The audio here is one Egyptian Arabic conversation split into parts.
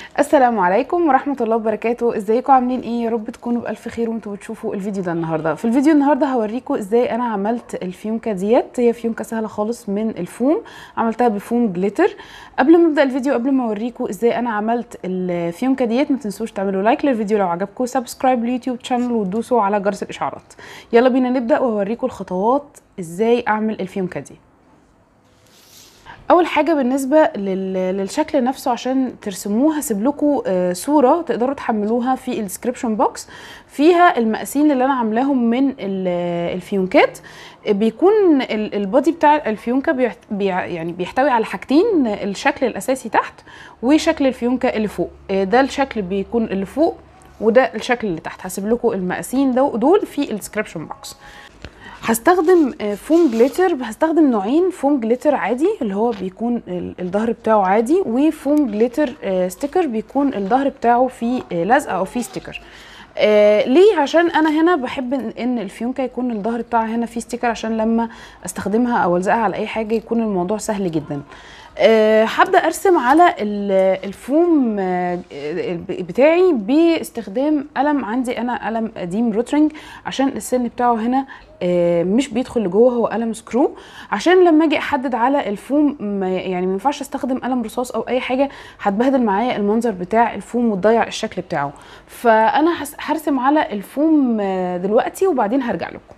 السلام عليكم ورحمة الله وبركاته ازيكم عاملين ايه يا رب تكونوا بألف خير وانتوا بتشوفوا الفيديو ده النهاردة في الفيديو النهاردة هوريكم ازاي انا عملت الفيونكة ديت هي فيونكة سهلة خالص من الفوم عملتها بفوم جليتر قبل ما ابدا الفيديو قبل ما اوريكم ازاي انا عملت الفيونكة ديت ما تنسوش تعملوا لايك للفيديو لو عجبكم سبسكرايب لليوتيوب شانل وتدوسوا على جرس الاشعارات يلا بينا نبدا وهوريكم الخطوات ازاي اعمل الفيونكة دي اول حاجه بالنسبه لل... للشكل نفسه عشان ترسموه هسيب لكم صوره تقدروا تحملوها في الديسكربشن بوكس فيها المقاسين اللي انا عاملاهم من الفيونكات بيكون البادي بتاع الفيونكه بيحت... بي... يعني بيحتوي على حاجتين الشكل الاساسي تحت وشكل الفيونكه اللي فوق ده الشكل بيكون اللي فوق وده الشكل اللي تحت هسيب لكم المقاسين دول في الديسكربشن بوكس هستخدم فوم جليتر هستخدم نوعين فوم جليتر عادي اللي هو بيكون الظهر بتاعه عادي وفوم جليتر ستيكر بيكون الظهر بتاعه فيه لزقه او فيه ستيكر آه ليه عشان انا هنا بحب ان الفيونكه يكون الظهر بتاعها هنا فيه ستيكر عشان لما استخدمها او الزقها على اي حاجه يكون الموضوع سهل جدا أه هبدا ارسم على الفوم بتاعي باستخدام قلم عندي انا قلم قديم روترنج عشان السن بتاعه هنا أه مش بيدخل لجوه هو قلم سكرو عشان لما اجي احدد على الفوم يعني ما ينفعش استخدم قلم رصاص او اي حاجه هتبهدل معايا المنظر بتاع الفوم وتضيع الشكل بتاعه فانا هرسم على الفوم دلوقتي وبعدين هرجع لكم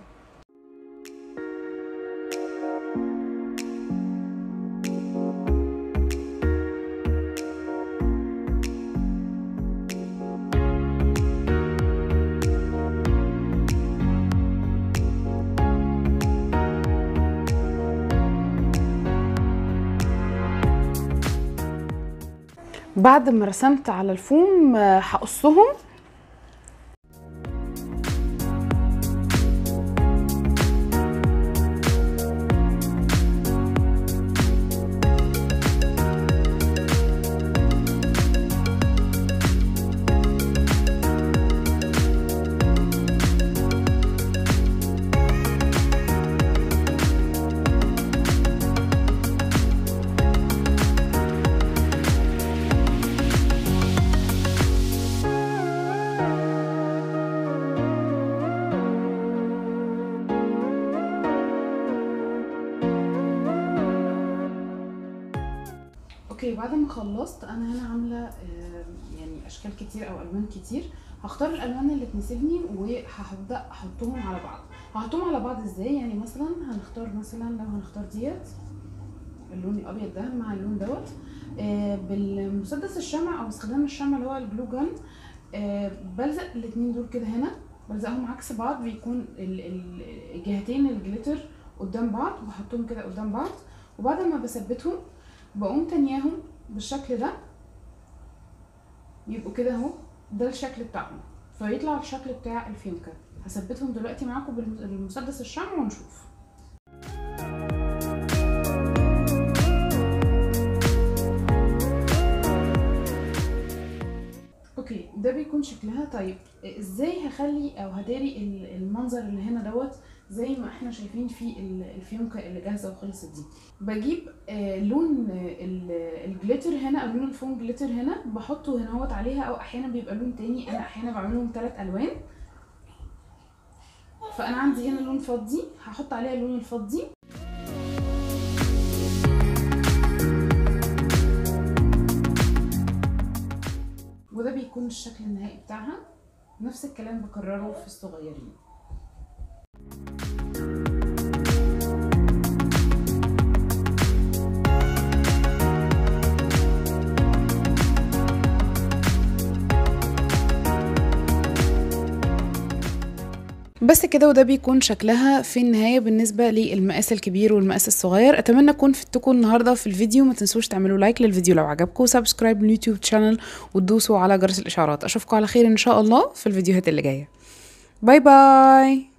بعد ما رسمت على الفوم هقصهم اوكي بعد ما خلصت انا هنا عامله يعني اشكال كتير او الوان كتير هختار الالوان اللي تناسبني وهبدا احطهم على بعض هحطهم على بعض ازاي يعني مثلا هنختار مثلا لو هنختار ديت اللون الابيض ده مع اللون دوت بالمسدس الشمع او باستخدام الشمع اللي هو الجلو جان بلزق الاتنين دول كده هنا بلزقهم عكس بعض بيكون الجهتين الجليتر قدام بعض بحطهم كده قدام بعض وبعد ما بثبتهم بقوم تانياهم بالشكل ده يبقوا كده اهو ده الشكل بتاعهم فيطلع الشكل بتاع الفيونكة هثبتهم دلوقتي معاكم بالمسدس الشمع ونشوف اوكي ده بيكون شكلها طيب ازاي هخلي او هداري المنظر اللي هنا دوت زي ما احنا شايفين في الفيونكه اللي جاهزه وخلصت دي بجيب آه لون الجليتر هنا او لون الفوم جليتر هنا بحطه هنا اهوت عليها او احيانا بيبقى لون تاني انا احيانا بعملهم ثلاث الوان فانا عندي هنا لون فضي هحط عليها اللون الفضي وده بيكون الشكل النهائي بتاعها نفس الكلام بكرره في الصغيرين بس كده وده بيكون شكلها في النهايه بالنسبه للمقاس الكبير والمقاس الصغير اتمنى اكون فدتكم النهارده في الفيديو ما تنسوش تعملوا لايك للفيديو لو عجبكم وسبسكرايب لليوتيوب شانل وتدوسوا على جرس الاشعارات اشوفكم على خير ان شاء الله في الفيديوهات اللي جايه باي باي